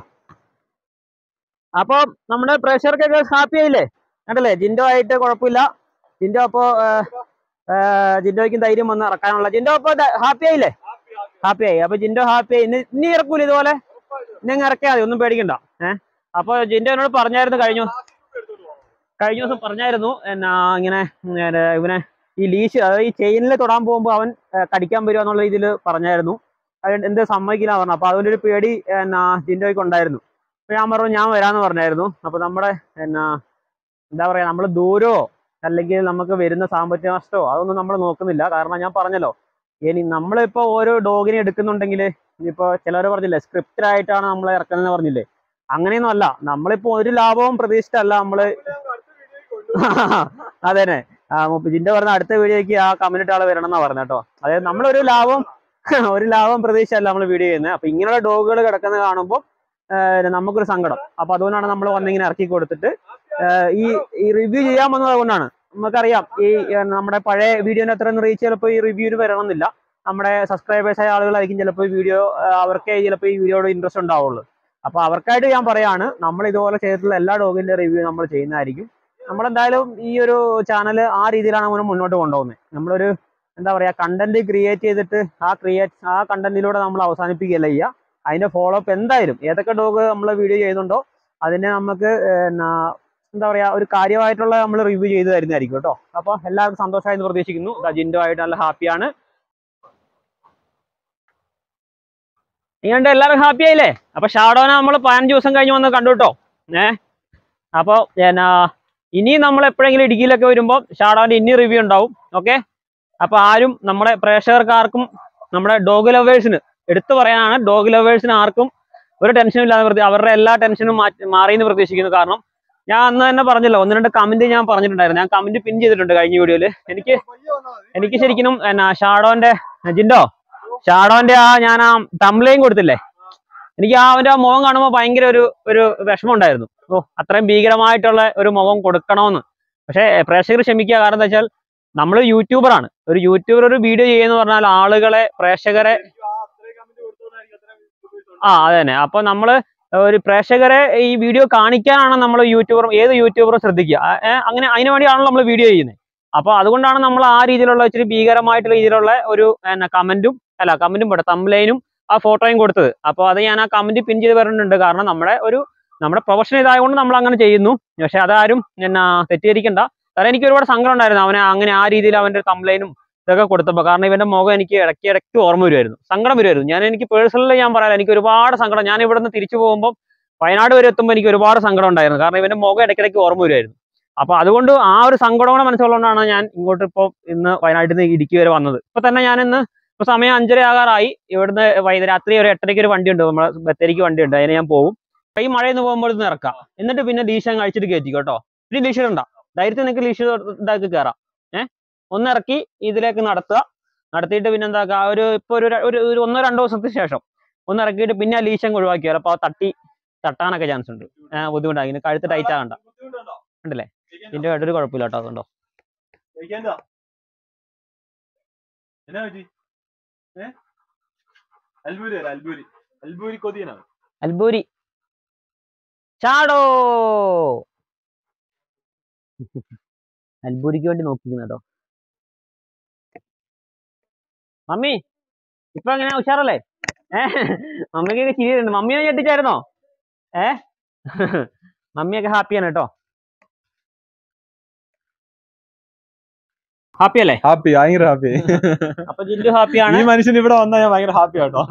അപ്പൊ നമ്മുടെ പ്രേക്ഷകർക്കൊക്കെ ഹാപ്പി ആയില്ലേ കണ്ടല്ലേ ജിൻഡോ ആയിട്ട് കുഴപ്പമില്ല ജിൻഡോ അപ്പോ ഏർ, ഏർ, ജിൻഡോയ്ക്കും ധൈര്യം വന്ന് ഇറക്കാനുള്ള ജിൻഡോ അപ്പൊ ഹാപ്പി ആയില്ലേ ഹാപ്പി ഹാപ്പി ഹാപ്പി ആയി അപ്പൊ ജിൻഡോ ഹാപ്പി ആയി ഇനി ഇനി ഇറക്കൂല ഇതുപോലെ ഇനി അങ്ങ് ഇറക്കിയാൽ മതി ഒന്നും പേടിക്കണ്ട ഏഹ് അപ്പൊ ജിൻഡോ എന്നോട് പറഞ്ഞായിരുന്നു കഴിഞ്ഞു എടുത്തോണ്ട് പോകാം കഴിഞ്ഞ ദിവസം പറഞ്ഞായിരുന്നു എന്നാ ഇങ്ങനെ ഇങ്ങനെ ഇവനെ ഈ ലീഷ് അതായത് ഈ ചെയിനിൽ തൊടാൻ പോകുമ്പോൾ അവൻ ഏർ, കടിക്കാൻ വരുക എന്നുള്ള രീതിയിൽ പറഞ്ഞായിരുന്നു അത് എന്ത് സമ്മതിക്കില്ല പറഞ്ഞു അപ്പൊ അതിന്റെ ഒരു പേടി എന്നാ ജിൻഡോയ്ക്ക് ഉണ്ടായിരുന്നു അപ്പൊ ഞാൻ പറഞ്ഞു ഞാൻ വരാന്ന് പറഞ്ഞായിരുന്നു അപ്പൊ നമ്മുടെ എന്നാ എന്താ പറയാ നമ്മൾ ദൂരമോ അല്ലെങ്കിൽ നമുക്ക് വരുന്ന സാമ്പത്തിക നഷ്ടമോ അതൊന്നും നമ്മൾ നോക്കുന്നില്ല കാരണം ഞാൻ പറഞ്ഞല്ലോ ഇനി നമ്മളിപ്പോ ഓരോ ഡോഗിനെ എടുക്കുന്നുണ്ടെങ്കിൽ ഇനിയിപ്പോ ചിലർ പറഞ്ഞില്ലേ സ്ക്രിപ്റ്റഡ് ആയിട്ടാണ് നമ്മൾ ഇറക്കുന്നത് പറഞ്ഞില്ലേ അങ്ങനെയൊന്നും അല്ല നമ്മളിപ്പോ ഒരു ലാഭവും പ്രതീക്ഷിച്ചല്ല നമ്മള് അടുത്ത വീഡിയോയിൽ അതെ തന്നെ ജിന്റെ പറഞ്ഞ അടുത്ത വീഡിയോക്ക് ആ കമന്റ് ആള് വരണം എന്നാ പറഞ്ഞ കേട്ടോ അതായത് നമ്മളൊരു ലാഭം ഒരു ലാഭം പ്രതീക്ഷയല്ല നമ്മൾ വീഡിയോ ചെയ്യുന്നത് അപ്പൊ ഇങ്ങനെയുള്ള ഡോഗുകൾ കിടക്കുന്നത് കാണുമ്പോൾ നമുക്കൊരു സങ്കടം അപ്പൊ അതുകൊണ്ടാണ് നമ്മൾ വന്നിങ്ങനെ ഇറക്കി കൊടുത്തിട്ട് ഏഹ് ഈ ഈ റിവ്യൂ ചെയ്യാൻ വന്നത് അതുകൊണ്ടാണ് നമുക്കറിയാം ഈ ഏഹ് നമ്മുടെ പഴയ വീഡിയോന്റെ അത്രയൊന്നും റീച്ച് ചിലപ്പോൾ ഈ റിവ്യൂവിന് വരണമെന്നില്ല നമ്മുടെ സബ്സ്ക്രൈബേഴ്സ് ആയ ആളുകളായിരിക്കും ചിലപ്പോൾ ഈ വീഡിയോ അവർക്ക് ചിലപ്പോൾ ഈ വീഡിയോയോട് ഇൻട്രസ്റ്റ് ഉണ്ടാവുള്ളൂ അപ്പൊ അവർക്കായിട്ട് ഞാൻ പറയാണ് നമ്മൾ ഇതുപോലെ ചെയ്തിട്ടുള്ള എല്ലാ ഡോഗിന്റെ റിവ്യൂ നമ്മൾ ചെയ്യുന്നതായിരിക്കും നമ്മളെന്തായാലും ഈ ഒരു ചാനൽ ആ രീതിയിലാണ് നമ്മൾ മുന്നോട്ട് കൊണ്ടുപോകുന്നത് നമ്മളൊരു എന്താ പറയാ കണ്ടന്റ് ക്രിയേറ്റ് ചെയ്തിട്ട് ആ ക്രിയേറ്റ് ആ കണ്ടന്റിലൂടെ നമ്മൾ അവസാനിപ്പിക്കുകയല്ല ചെയ്യുക അതിന്റെ ഫോളോ അപ്പ് എന്തായാലും ഏതൊക്കെ ഡോഗ് നമ്മൾ വീഡിയോ ചെയ്യുന്നുണ്ടോ അതിനെ നമുക്ക് എന്നാ എന്താ പറയാ ഒരു കാര്യമായിട്ടുള്ള നമ്മൾ റിവ്യൂ ചെയ്ത് തരുന്നതായിരിക്കും കേട്ടോ അപ്പൊ എല്ലാവർക്കും സന്തോഷമായി എന്ന് പ്രതീക്ഷിക്കുന്നു ദാ ജിൻഡോ ആയിട്ട് നല്ല ഹാപ്പിയാണ് നിങ്ങളുടെ എല്ലാവരും ഹാപ്പി ആയില്ലേ അപ്പൊ ഷാഡോനെ നമ്മൾ പതിനഞ്ച് ദിവസം കഴിഞ്ഞ് വന്ന് കണ്ടു കേട്ടോ ഏ അപ്പൊ എന്നാ ഇനി നമ്മൾ എപ്പോഴെങ്കിലും ഇടുക്കിയിലൊക്കെ വരുമ്പോൾ ഷാഡോന്റെ ഇനി റിവ്യൂ ഉണ്ടാവും ഓക്കെ അപ്പൊ ആരും നമ്മുടെ പ്രേക്ഷകർക്ക് ആർക്കും നമ്മുടെ ഡോഗ് ലവേഴ്സിന് എടുത്തു പറയാനാണ് ഡോഗ് ലവേഴ്സിന് ആർക്കും ഒരു ടെൻഷനും ഇല്ലാതെ പ്രതി അവരുടെ എല്ലാ ടെൻഷനും മാറ്റി മാറിയെന്ന് പ്രതീക്ഷിക്കുന്നു കാരണം ഞാൻ അന്ന് തന്നെ പറഞ്ഞല്ലോ ഒന്ന് രണ്ട് കമന്റ് ഞാൻ പറഞ്ഞിട്ടുണ്ടായിരുന്നു ഞാൻ കമന്റ് പിൻ ചെയ്തിട്ടുണ്ട് കഴിഞ്ഞ വീഡിയോയിൽ എനിക്ക് പയ്യെ വന്നാൽ മതി എനിക്ക് ശരിക്കും എന്നാ ഷാഡോന്റെ ജിൻഡോ ഷാഡോന്റെ ആ ഞാൻ ആ തമ്പ്ലയും കൊടുത്തില്ലേ എനിക്ക് ആ അവന്റെ ആ മുഖം കാണുമ്പോൾ ഭയങ്കര ഒരു ഒരു വിഷമം ഉണ്ടായിരുന്നു ഓ അത്രയും ഭീകരമായിട്ടുള്ള ഒരു മുഖം കൊടുക്കണമെന്ന് പക്ഷേ പ്രേക്ഷകർ ക്ഷമിക്കുക കാരണം എന്താ വെച്ചാൽ നമ്മൾ യൂട്യൂബറാണ് ഒരു യൂട്യൂബർ ഒരു വീഡിയോ ചെയ്യുന്ന പറഞ്ഞാൽ ആളുകളെ പ്രേക്ഷകരെ ആ അത്രയും കമന്റ് കൊടുത്തോണ്ടായിരിക്കും അത്രയും ഉപയോഗിച്ചോണ്ട് ആ അതെ തന്നെ അപ്പൊ നമ്മള് ഒരു പ്രേക്ഷകരെ ഈ വീഡിയോ കാണിക്കാനാണ് നമ്മൾ യൂട്യൂബർ ഏത് യൂട്യൂബറും ശ്രദ്ധിക്കുക ആ, ഏ, അങ്ങനെ അതിനു വേണ്ടിയാണല്ലോ നമ്മൾ വീഡിയോ ചെയ്യുന്നത് അപ്പൊ അതുകൊണ്ടാണ് നമ്മൾ ആ രീതിയിലുള്ള ഇച്ചിരി ഭീകരമായിട്ടുള്ള രീതിയിലുള്ള ഒരു എന്നാ കമന്റും അല്ല കമന്റും പോട്ടെ തംബ്ലൈനും ആ ഫോട്ടോയും കൊടുത്തത് അപ്പോൾ അത് ഞാൻ ആ കമന്റ് പിൻ ചെയ്ത് പറഞ്ഞിട്ടുണ്ട് കാരണം നമ്മുടെ ഒരു നമ്മുടെ പ്രൊഫഷൻ ഇതായതുകൊണ്ട് നമ്മൾ അങ്ങനെ ചെയ്യുന്നു പക്ഷെ അതാരും എന്നാ തെറ്റിദ്ധരിക്കണ്ട കാരണം എനിക്ക് ഒരുപാട് സങ്കടം ഉണ്ടായിരുന്നു അവനെ അങ്ങനെ ആ രീതിയിൽ അവന്റെ തംബ്ലൈനും ഇതൊക്കെ കൊടുത്തപ്പോൾ കാരണം ഇവന്റെ മുഖം എനിക്ക് ഇടയ്ക്ക് ഇടയ്ക്ക് ഓർമ്മ വരുമായിരുന്നു സങ്കടം വരുമായിരുന്നു ഞാൻ എനിക്ക് പേഴ്സണലി ഞാൻ പറയാം എനിക്ക് ഒരുപാട് സങ്കടം ഞാൻ ഇവിടെ നിന്ന് തിരിച്ചു പോകുമ്പോൾ വയനാട് വരെ എത്തുമ്പോൾ എനിക്ക് ഒരുപാട് സങ്കടം ഉണ്ടായിരുന്നു കാരണം ഇവന്റെ മുഖം ഇടയ്ക്കിടയ്ക്ക് ഓർമ്മ വരുമായിരുന്നു അപ്പൊ അതുകൊണ്ട് ആ ഒരു സങ്കടം കൂടെ മനസ്സിലുള്ളതുകൊണ്ടാണ് ഞാൻ ഇങ്ങോട്ട് ഇപ്പോൾ ഇന്ന് വയനാട്ടിൽ നിന്ന് ഇടുക്കി വരെ വന്നത് ഇപ്പൊ തന്നെ ഞാൻ ഇന്ന് ഇപ്പൊ സമയം അഞ്ചര ആകാറായി ഇവിടുന്ന് വൈകുന്നേരം രാത്രി ഒരു എട്ടരയ്ക്ക് ഒരു വണ്ടി ഉണ്ട് നമ്മളെ ബത്തേരിക്ക് വണ്ടി ഉണ്ട് അതിന് ഞാൻ പോകും ഈ മഴയെന്ന് പോകുമ്പോൾ ഇത് ഇറക്കാം എന്നിട്ട് പിന്നെ ലീഷ അങ്ങ് അഴിച്ചിട്ട് കയറ്റി കേട്ടോ ഇനി ലീഷ ഇടണ്ട ധൈര്യത്തിൽ നിങ്ങൾക്ക് ലീഷ ഇതാക്കി കയറാം ഏഹ് ഒന്ന് ഇറക്കി ഇതിലേക്ക് നടത്തുക നടത്തിയിട്ട് പിന്നെ എന്താക്കുക ഒരു ഇപ്പൊ ഒരു ര- ഒരു ഒരു ഒന്നോ രണ്ടോ ദിവസത്തിന് ശേഷം ഒന്ന് ഇറക്കിയിട്ട് പിന്നെ ആ ലീശം ഒഴിവാക്കിയാൽ അപ്പൊ ആ തട്ടി തട്ടാനൊക്കെ ചാൻസ് ഉണ്ട് ആ, ബുദ്ധിമുട്ടാണ് ഇതിന് കഴുത്ത് ടൈറ്റ് ആകണ്ട ബുദ്ധിമുട്ടുണ്ടോ ഉണ്ടല്ലേ? കഴിക്കാൻ ഇതിന്റെ ഒരു കുഴപ്പമില്ല കേട്ടോ അതുകൊണ്ടോ കഴിക്കാഎന്താ എന്നാ പറ്റി ഏ അൽബൂരി അല്ല അൽബൂരി അൽബൂരി കൊതിയനാണ് അൽബൂരി ചാടോ അൽബൂരിക്ക് വേണ്ടി നോക്കിക്കുന്നു കേട്ടോ മമ്മി ഇപ്പൊ എങ്ങനെ ഉഷാറല്ലേ ഏ മമ്മിക്കൊക്കെ ചിരി വരുന്നുണ്ട് മമ്മിയെ ഞെട്ടിച്ചായിരുന്നോ ഏ മമ്മിയൊക്കെ ഹാപ്പിയാണ് കേട്ടോ ഹാപ്പി അല്ലേ ഹാപ്പി ഭയങ്കര ഹാപ്പി അപ്പൊ ജില്ലു ഹാപ്പിയാണ് ഈ മനുഷ്യൻ ഇവിടെ വന്നാൽ ഞാൻ ഭയങ്കര ഹാപ്പി ആട്ടോ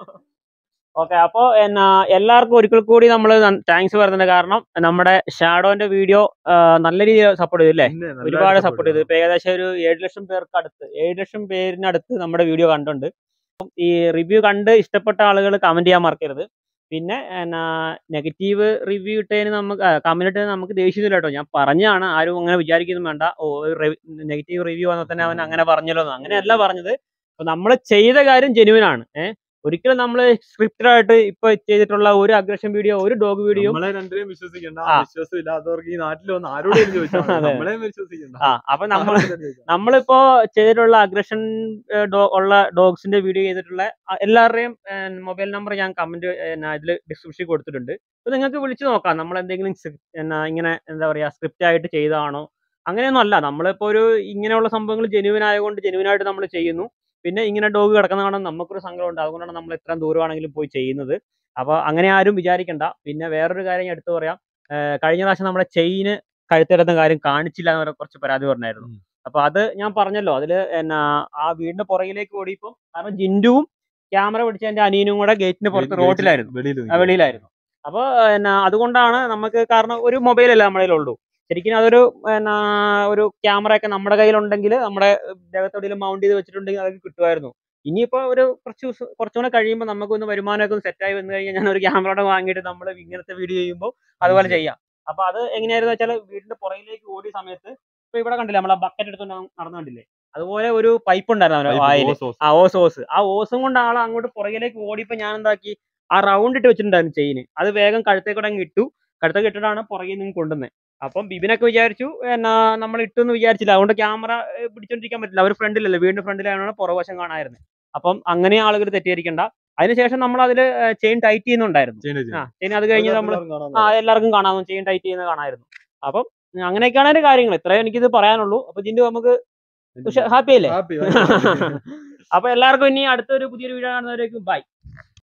ഓക്കെ അപ്പോൾ എന്നാ എല്ലാവർക്കും ഒരിക്കൽ കൂടി നമ്മൾ താങ്ക്സ് പറയുന്നുണ്ട് കാരണം നമ്മുടെ ഷാഡോന്റെ വീഡിയോ നല്ല രീതിയിൽ സപ്പോർട്ട് ചെയ്തു അല്ലേ ഒരുപാട് സപ്പോർട്ട് ചെയ്തു ഇപ്പൊ ഏകദേശം ഒരു ഏഴ് ലക്ഷം പേർക്ക് അടുത്ത് ഏഴ് ലക്ഷം പേരിനടുത്ത് നമ്മുടെ വീഡിയോ കണ്ടുണ്ട് അപ്പം ഈ റിവ്യൂ കണ്ട് ഇഷ്ടപ്പെട്ട ആളുകൾ കമന്റ് ചെയ്യാൻ മറക്കരുത് പിന്നെ എന്നാ നെഗറ്റീവ് റിവ്യൂ ഇട്ടതിന് നമുക്ക് കമന്റ് ഇട്ടതിന് നമുക്ക് ദേഷ്യമില്ല കേട്ടോ ഞാൻ പറഞ്ഞാണ് ആരും അങ്ങനെ വിചാരിക്കുന്നു വേണ്ട ഓ നെഗറ്റീവ് റിവ്യൂ വന്നാൽ തന്നെ അവൻ അങ്ങനെ പറഞ്ഞല്ലോ എന്ന്. അങ്ങനെയല്ല പറഞ്ഞത് അപ്പൊ നമ്മൾ ചെയ്ത കാര്യം ജെനുവിൻ ആണ് ഏഹ് ഒരിക്കലും നമ്മൾ സ്ക്രിപ്റ്റഡ് ആയിട്ട് ഇപ്പൊ ചെയ്തിട്ടുള്ള ഒരു അഗ്രഷൻ വീഡിയോ ഒരു ഡോഗ് വീഡിയോ നമ്മളെ രണ്ടുപേരും വിശ്വസിക്കണ്ട ആ. വിശ്വാസം ഇല്ലാത്തവർക്ക് ഈ നാട്ടിൽ വന്ന് ആരോടും ചോദിച്ചാൽ മതി. അതെ. നമ്മളെയും വിശ്വസിക്കണ്ട ആ അപ്പൊ നമ്മൾ ആരോടും ചോദിക്കണ്ട. നമ്മളിപ്പോ ചെയ്തിട്ടുള്ള അഗ്രഷൻ ഉള്ള ഡോഗ്സിന്റെ വീഡിയോ ചെയ്തിട്ടുള്ള ആ, എല്ലാവരുടെയും മൊബൈൽ നമ്പർ ഞാൻ കമന്റ് ഇതിൽ ഡിസ്ക്രിപ്ഷൻ കൊടുത്തിട്ടുണ്ട് അപ്പൊ നിങ്ങൾക്ക് വിളിച്ചു നോക്കാം നമ്മൾ എന്തെങ്കിലും script- എന്നാ ഇങ്ങനെ എന്താ പറയാ സ്ക്രിപ്റ്റ് ആയിട്ട് ചെയ്തതാണോ അങ്ങനെയൊന്നും അല്ല നമ്മളിപ്പോ ഒരു ഇങ്ങനെയുള്ള സംഭവങ്ങൾ ജെനുവിൻ ആയതുകൊണ്ട് ജെനുവിൻ ആയിട്ട് നമ്മൾ ചെയ്യുന്നു പിന്നെ ഇങ്ങനെ ഡോഗ് കിടക്കുന്ന കാണാൻ നമുക്കൊരു സങ്കടമുണ്ട് അതുകൊണ്ടാണ് നമ്മൾ എത്ര ദൂരമാണെങ്കിലും പോയി ചെയ്യുന്നത് അപ്പൊ അങ്ങനെ ആരും വിചാരിക്കണ്ട പിന്നെ വേറൊരു കാര്യം ഞാൻ എടുത്തു പറയാം ഏർ കഴിഞ്ഞ പ്രാവശ്യം നമ്മുടെ ചെയിന് കഴുത്തിടുന്ന കാര്യം കാണിച്ചില്ല എന്ന് പറഞ്ഞ കുറച്ച് പരാതി പറഞ്ഞായിരുന്നു ഉം. അപ്പൊ അത് ഞാൻ പറഞ്ഞല്ലോ അതില് എന്നാ ആ വീടിന്റെ പുറകിലേക്ക് ഓടിയപ്പോൾ കാരണം ജിൻഡുവും ക്യാമറ പിടിച്ച എന്റെ അനിയനും കൂടെ ഗേറ്റിന് പുറത്ത് വെളിയിൽ- റോട്ടിലായിരുന്നു വെളിയിൽ ആ, നിൽക്കും. വെളിയിലായിരുന്നു അപ്പോൾ എന്നാ അതുകൊണ്ടാണ് നമുക്ക് കാരണം ഒരു മൊബൈലല്ല നമ്മുടെ കയ്യിലുള്ളൂ ശരിക്കും അതൊരു എന്നാ ഒരു ക്യാമറ ഒക്കെ നമ്മുടെ കയ്യിലുണ്ടെങ്കിൽ നമ്മുടെ ദേഹത്തെവിടെയും മൗണ്ട് ചെയ്ത് വെച്ചിട്ടുണ്ടെങ്കിൽ അതൊക്കെ കിട്ടുമായിരുന്നു ഇനിയിപ്പോ ഒരു കുറച്ച് ദിവസം കുറച്ചുകൂടെ കഴിയുമ്പോൾ നമുക്കൊന്ന് വരുമാനമൊക്കെ ഒന്ന് സെറ്റായി വന്നു കഴിഞ്ഞാൽ ഞാൻ ഒരു ക്യാമറയുടെ വാങ്ങിയിട്ട് നമ്മൾ ഇങ്ങനത്തെ വീഡിയോ ചെയ്യുമ്പോൾ അതുപോലെ ചെയ്യാം അപ്പൊ അത് എങ്ങനെയായിരുന്നു വെച്ചാൽ വീടിന്റെ പുറകിലേക്ക് ഓടിയ സമയത്ത് ഇപ്പൊ ഇവിടെ കണ്ടില്ലേ നമ്മളെ ബക്കറ്റ് എടുത്തോണ്ട് നടന്നു കണ്ടില്ലേ അതുപോലെ ഒരു പൈപ്പ് ഉണ്ടായിരുന്നു അവരുടെ പൈപ്പ് വായില് ഓസ് ഓസ്. ആ ഓസ് ഓസ് ആ ഓസും കൊണ്ട് ആൾ അങ്ങോട്ട് പുറകിലേക്ക് ഓടിയപ്പോ ഞാൻ എന്താക്കി ആ റൗണ്ട് ഇട്ട് വെച്ചിട്ടുണ്ടായിരുന്നു ചെയിന് അത് വേഗം കഴുത്തേക്കൂടെ അങ്ങ് ഇട്ടു കഴുത്തേക്ക് ഇട്ടിട്ടാണ് പുറകിൽ നിന്ന് കൊണ്ടുവന്നത് അപ്പം ബിബിനൊക്കെ വിചാരിച്ചു എന്നാ നമ്മൾ ഇട്ടെന്ന് വിചാരിച്ചില്ല അതുകൊണ്ട് ക്യാമറ പിടിച്ചോണ്ടിരിക്കാൻ പറ്റില്ല അവർ ഫ്രണ്ടിലല്ലേ വീടിന്റെ ഫ്രണ്ടിലാണ് പുറവശം കാണാമായിരുന്നത് അപ്പം അങ്ങനെ ആളുകൾ തെറ്റിദ്ധരിക്കണ്ട അതിനുശേഷം നമ്മൾ അതിൽ ചെയിൻ ടൈറ്റ് ചെയ്യുന്നുണ്ടായിരുന്നു ചെയ്യുന്നു, ആ ചെയ്യുന്നു. ചെയിൻ അത് കഴിഞ്ഞ് നമ്മൾ എല്ലാവരും കാണാൻ ആ എല്ലാവർക്കും കാണാമെന്ന് ചെയിൻ ടൈറ്റ് ചെയ്യുന്നത് കാണാമായിരുന്നു അപ്പം അങ്ങനെയൊക്കെയാണ് അതിന്റെ കാര്യങ്ങൾ ഇത്രയും എനിക്കിത് പറയാനുള്ളൂ അപ്പൊ ജിൻഡു നമുക്ക് പറ്റും. ഹാപ്പി അല്ലേ Happy, ഭയങ്കര happy. അപ്പൊ എല്ലാവർക്കും ഇനി അടുത്തൊരു പുതിയൊരു വീഡിയോ കാണുന്നവരേക്കും ബൈ